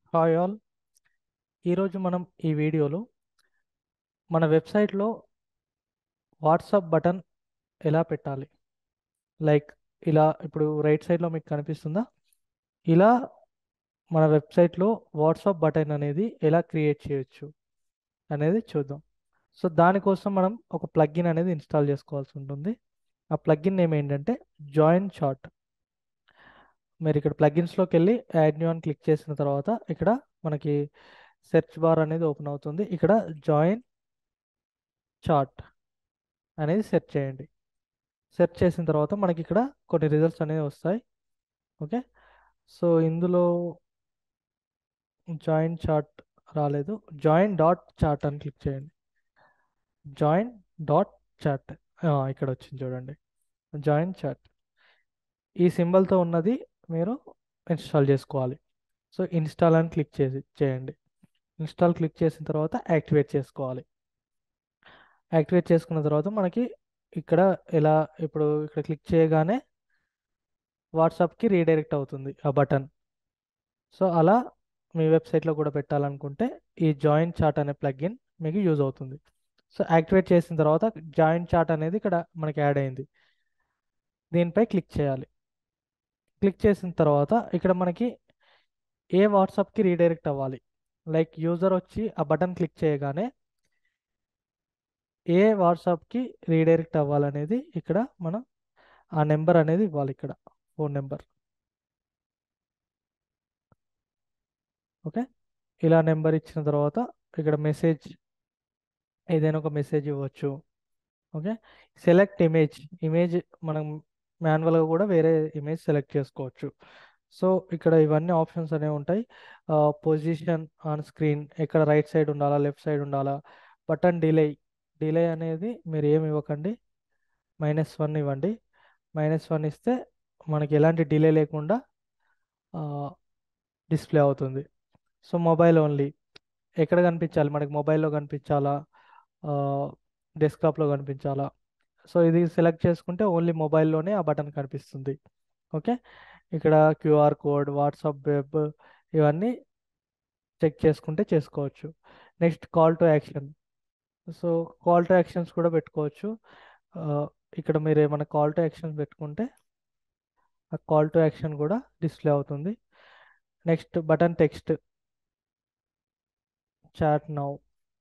hi all ఈరోజు మనం ఈ వీడియోలో మన వెబ్సైట్లో వాట్సాప్ బటన్ ఎలా పెట్టాలి లైక్ ఇలా ఇప్పుడు రైట్ సైడ్లో మీకు కనిపిస్తుందా ఇలా మన వెబ్సైట్లో వాట్సాప్ బటన్ అనేది ఎలా క్రియేట్ చేయొచ్చు అనేది చూద్దాం సో దానికోసం మనం ఒక ప్లగ్ఇన్ అనేది ఇన్స్టాల్ చేసుకోవాల్సి ఉంటుంది ఆ ప్లగ్ఇన్ నేమ్ ఏంటంటే జాయిన్ చార్ట్ మీరు ఇక్కడ ప్లగిన్స్లోకి వెళ్ళి యాడ్ న్యూ అని క్లిక్ చేసిన తర్వాత ఇక్కడ మనకి సెర్చ్ బార్ అనేది ఓపెన్ అవుతుంది ఇక్కడ జాయిన్ చార్ట్ అనేది సెర్చ్ చేయండి సెర్చ్ చేసిన తర్వాత మనకి ఇక్కడ కొన్ని రిజల్ట్స్ అనేవి వస్తాయి ఓకే సో ఇందులో జాయిన్ చార్ట్ రాలేదు జాయిన్ డాట్ చార్ట్ అని క్లిక్ చేయండి జాయిన్ డాట్ చార్ట్ ఇక్కడ వచ్చింది చూడండి జాయిన్ చార్ట్ ఈ సింబల్తో ఉన్నది మీరు ఇన్స్టాల్ చేసుకోవాలి సో ఇన్స్టాల్ అని క్లిక్ చేసి చేయండి ఇన్స్టాల్ క్లిక్ చేసిన తర్వాత యాక్టివేట్ చేసుకోవాలి యాక్టివేట్ చేసుకున్న తర్వాత మనకి ఇక్కడ ఎలా ఇప్పుడు ఇక్కడ క్లిక్ చేయగానే వాట్సాప్కి రీడైరెక్ట్ అవుతుంది ఆ బటన్ సో అలా మీ వెబ్సైట్లో కూడా పెట్టాలనుకుంటే ఈ జాయిన్ చార్ట్ అనే ప్లగ్ఇన్ మీకు యూజ్ అవుతుంది సో యాక్టివేట్ చేసిన తర్వాత జాయిన్ చార్ట్ అనేది ఇక్కడ మనకి యాడ్ అయింది దీనిపై క్లిక్ చేయాలి క్లిక్ చేసిన తర్వాత ఇక్కడ మనకి ఏ వాట్సాప్కి రీడైరెక్ట్ అవ్వాలి లైక్ యూజర్ వచ్చి ఆ బటన్ క్లిక్ చేయగానే ఏ వాట్సాప్కి రీడైరెక్ట్ అవ్వాలనేది ఇక్కడ మనం ఆ నెంబర్ అనేది ఇవ్వాలి ఇక్కడ ఫోన్ నెంబర్ ఓకే ఇలా నెంబర్ ఇచ్చిన తర్వాత ఇక్కడ మెసేజ్ ఏదైనా ఒక మెసేజ్ ఇవ్వచ్చు ఓకే సెలెక్ట్ ఇమేజ్ ఇమేజ్ మనం మాన్యువల్గా కూడా వేరే ఇమేజ్ సెలెక్ట్ చేసుకోవచ్చు సో ఇక్కడ ఇవన్నీ ఆప్షన్స్ అనేవి ఉంటాయి పొజిషన్ ఆన్ స్క్రీన్ ఎక్కడ రైట్ సైడ్ ఉండాలా లెఫ్ట్ సైడ్ ఉండాలా బటన్ డిలే డిలే అనేది మీరు ఏమి ఇవ్వకండి మైనస్ వన్ ఇవ్వండి మైనస్ వన్ ఇస్తే మనకి ఎలాంటి డిలే లేకుండా డిస్ప్లే అవుతుంది సో మొబైల్ ఓన్లీ ఎక్కడ కనిపించాలి మనకి మొబైల్లో కనిపించాలా డెస్క్టాప్లో కనిపించాలా సో ఇది సెలెక్ట్ చేసుకుంటే ఓన్లీ మొబైల్లోనే ఆ బటన్ కనిపిస్తుంది ఓకే ఇక్కడ క్యూఆర్ కోడ్ వాట్సాప్ వెబ్ ఇవన్నీ చెక్ చేసుకుంటే చేసుకోవచ్చు next call to action so call to actions కూడా పెట్టుకోవచ్చు ఇక్కడ మీరు ఏమైనా కాల్ టు యాక్షన్స్ పెట్టుకుంటే ఆ కాల్ టు యాక్షన్ కూడా డిస్ప్లే అవుతుంది next button text chat now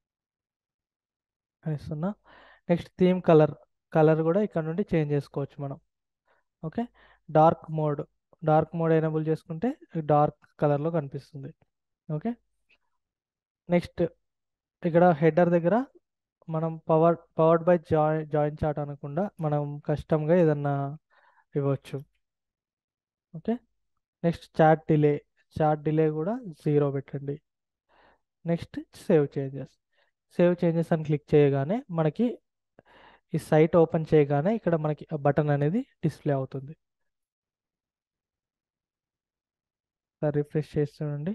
ఇస్తున్నా నెక్స్ట్ థీమ్ కలర్ కలర్ కూడా ఇక్కడ నుండి చేంజ్ చేసుకోవచ్చు మనం okay dark mode dark mode enable చేసుకుంటే డార్క్ కలర్లో కనిపిస్తుంది ఓకే నెక్స్ట్ ఇక్కడ హెడర్ దగ్గర మనం పవర్ పవర్డ్ బై జాయి జాయిన్ చాట్ అనకుండా మనం కస్టమ్గా ఏదన్నా ఇవ్వచ్చు okay next chat delay chat delay కూడా జీరో పెట్టండి next save changes save changes అని క్లిక్ చేయగానే మనకి ఈ సైట్ ఓపెన్ చేయగానే ఇక్కడ మనకి బటన్ అనేది డిస్ప్లే అవుతుంది రిఫ్రెష్ చేసి చూడండి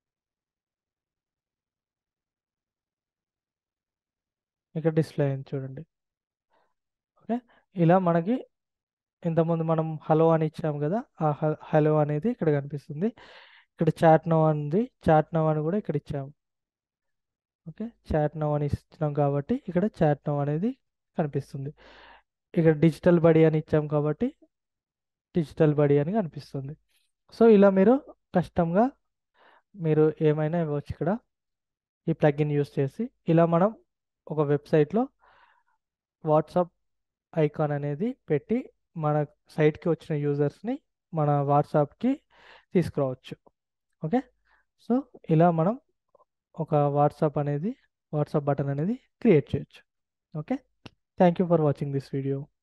ఇక్కడ డిస్ప్లే అయింది చూడండి ఓకే ఇలా మనకి ఇంతకుముందు మనం హలో అని ఇచ్చాము కదా ఆ హలో అనేది ఇక్కడ కనిపిస్తుంది ఇక్కడ చాట్ నవ్ ఉంది చాట్ నవ్ అని కూడా ఇక్కడ ఇచ్చాము ఓకే చాట్ నవ్ అని ఇచ్చినాం కాబట్టి ఇక్కడ చాట్ నవ్ అనేది కనిపిస్తుంది ఇక్కడ డిజిటల్ బడి అని ఇచ్చాం కాబట్టి డిజిటల్ బడి అని కనిపిస్తుంది సో ఇలా మీరు కష్టంగా మీరు ఏమైనా ఇవ్వచ్చు ఇక్కడ ఈ ప్లగ్ఇన్ యూస్ చేసి ఇలా మనం ఒక వెబ్సైట్లో వాట్సాప్ ఐకాన్ అనేది పెట్టి మన సైట్కి వచ్చిన యూజర్స్ని మన వాట్సాప్కి తీసుకురావచ్చు ఓకే సో ఇలా మనం ఒక వాట్సాప్ అనేది వాట్సాప్ బటన్ అనేది క్రియేట్ చేయొచ్చు okay thank you for watching this video